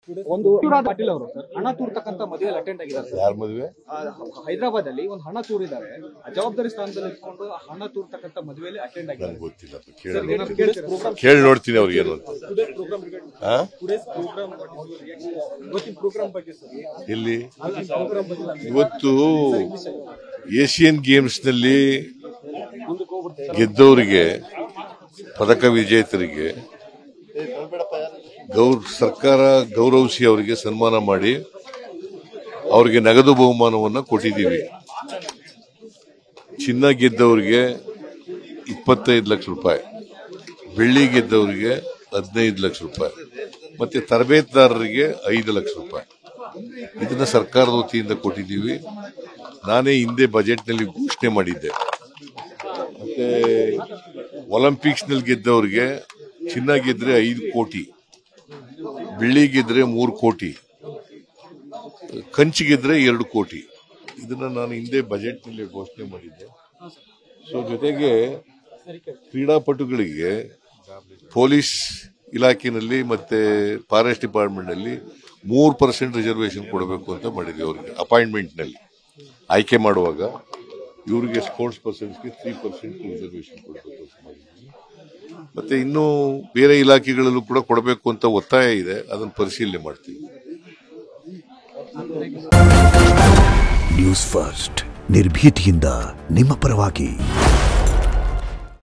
ಒಂದು ಶಿವರಾಜ್ ಪಾಟೀಲ್ ಅವರು ಸರ್ ಹಣ ತೂರ್ತಕ್ಕಂತ ಮದುವೆಯಲ್ಲಿ ಅಟೆಂಡ್ ಆಗಿದ್ದಾರೆ ಸರ್ ಯಾರ ಮದುವೆ ಹೈದರಾಬಾದ್ ಅಲ್ಲಿ ಒಂದು ಹಣ ತೂರಿದ್ದಾರೆ ಆ ಜವಾಬ್ದಾರಿ ಸ್ಥಾನದಲ್ಲಿ ಇಟ್ಕೊಂಡು ಆ ಹಣ ತೂರ್ತಕ್ಕಂತ ಮದುವೆಯಲ್ಲಿ ಅಟೆಂಡ್ ಆಗಿದ್ದಾರೆ ನನ್ಗೆ ಗೊತ್ತಿಲ್ಲಪ್ಪ ಸರ್, ಕೇಳಿ ಏನಾದ್ರು ಕೇಳ್ತೀರಾ? ಕೇಳಿ ನೋಡ್ತೀನಿ ಅವ್ರಿಗೆ ಏನು ಅಂತ ಆ? ಇವತ್ತಿನ ಪ್ರೋಗ್ರಾಮ್ ಬಗ್ಗೆ ಸರ್ ಎಲ್ಲಿ ಇವತ್ತು ಏಷಿಯನ್ ಗೇಮ್ಸ್ ನಲ್ಲಿ ಗೆದ್ದವರಿಗೆ ಪದಕ ವಿಜೇತರಿಗೆ ಗೌರ್ ಸರ್ಕಾರ ಗೌರವಿಸಿ ಅವರಿಗೆ ಸನ್ಮಾನ ಮಾಡಿ ಅವರಿಗೆ ನಗದು ಬಹುಮಾನವನ್ನು ಕೊಟ್ಟಿದ್ದೀವಿ ಚಿನ್ನ ಗೆದ್ದವರಿಗೆ ಇಪ್ಪತ್ತೈದು ಲಕ್ಷ ರೂಪಾಯಿ ಬೆಳ್ಳಿ ಗೆದ್ದವರಿಗೆ ಹದಿನೈದು ಲಕ್ಷ ರೂಪಾಯಿ ಮತ್ತೆ ತರಬೇತುದಾರರಿಗೆ ಐದು ಲಕ್ಷ ರೂಪಾಯಿ ಇದನ್ನ ಸರ್ಕಾರದ ವತಿಯಿಂದ ಕೊಟ್ಟಿದ್ದೀವಿ ನಾನೇ ಹಿಂದೆ ಬಜೆಟ್ನಲ್ಲಿ ಘೋಷಣೆ ಮಾಡಿದ್ದೆ ಮತ್ತೆ ಒಲಿಂಪಿಕ್ಸ್ನಲ್ಲಿ ಗೆದ್ದವರಿಗೆ ಚಿನ್ನ ಗೆದ್ರೆ ಐದು ಕೋಟಿ ಬೆಳ್ಳಿ ಗೆದ್ರೆ ಮೂರು ಕೋಟಿ ಕಂಚು ಗೆದ್ರೆ ಎರಡು ಕೋಟಿ ಇದನ್ನ ನಾನು ಹಿಂದೆ ಬಜೆಟ್ನಲ್ಲಿ ಘೋಷಣೆ ಮಾಡಿದ್ದೆ ಸೊ ಜೊತೆಗೆ ಕ್ರೀಡಾಪಟುಗಳಿಗೆ ಪೊಲೀಸ್ ಇಲಾಖೆಯಲ್ಲಿ ಮತ್ತೆ ಫಾರೆಸ್ಟ್ ಡಿಪಾರ್ಟ್ಮೆಂಟ್ ನಲ್ಲಿ ಮೂರು ಪರ್ಸೆಂಟ್ ರಿಸರ್ವೇಶನ್ ಕೊಡಬೇಕು ಅಂತ ಮಾಡಿದ್ವಿ ಅವರಿಗೆ ಅಪಾಯಿಂಟ್ಮೆಂಟ್ ನಲ್ಲಿ ಆಯ್ಕೆ ಮಾಡುವಾಗ ಇವರಿಗೆ ಸ್ಪೋರ್ಟ್ಸ್ ಪರ್ಸನ್ಸ್ಗೆ ತ್ರೀ ಪರ್ಸೆಂಟ್ ರಿಸರ್ವೇಶನ್ ಕೊಡಬೇಕು ಅಂತ ಮಾಡಿದ್ವಿ ಮತ್ತೆ ಇನ್ನೂ ಬೇರೆ ಇಲಾಖೆಗಳಲ್ಲೂ ಕೂಡ ಕೊಡಬೇಕು ಅಂತ ಒತ್ತಾಯ ಇದೆ ಅದನ್ನು ಪರಿಶೀಲನೆ ಮಾಡ್ತೀವಿ ನ್ಯೂಸ್ ಫಸ್ಟ್ ನಿರ್ಭೀತಿಯಿಂದ ನಿಮ್ಮ ಪರವಾಗಿ